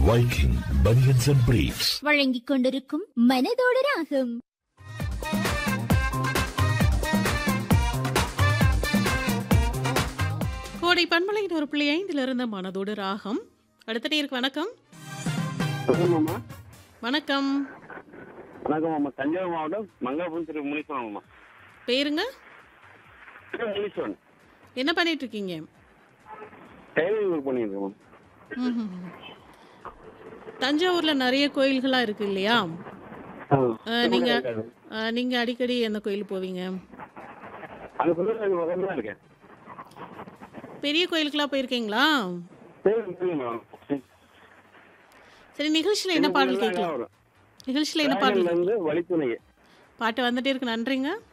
Viking Bunions and Briefs. வழங்கிக் கொண்டிருக்கும் மனதோட ராகம் கோடை பண்பலையின் ஒரு புள்ளி ஐந்துல இருந்த மனதோடு ராகம் அடுத்த நேருக்கு வணக்கம் சொல்லுங்கம்மா வணக்கம் வணக்கம் அம்மா தஞ்சாவூர் மாவட்டம் மங்காபுரம் திரு முனீஸ்வரன் அம்மா பேருங்க திரு முனீஸ்வரன் என்ன பண்ணிட்டு இருக்கீங்க டெய்லரிங் ஒர்க் பண்ணியிருக்கேன் ம்ஹும். தஞ்சாவூர்ல நிறைய கோயில்களா இருக்கு இல்லையா அஹ், நீங்க அஹ், நீங்க அடிக்கடி எந்த கோயில் போவீங்க அங்கே சொல்லுங்க பக்கத்தில் தான் இருக்கேன் பெரிய கோயிலுக்குலாம் போயிருக்கீங்களா சரி சொல்லுங்க மேடம் சரி நிகழ்ச்சியில என்ன பாடல் கேட்கலாம் நிகழ்ச்சியில என்ன பாடல் இருந்து வழித்துணையே பாட்டு வந்துட்டே இருக்கு நன்றிங்க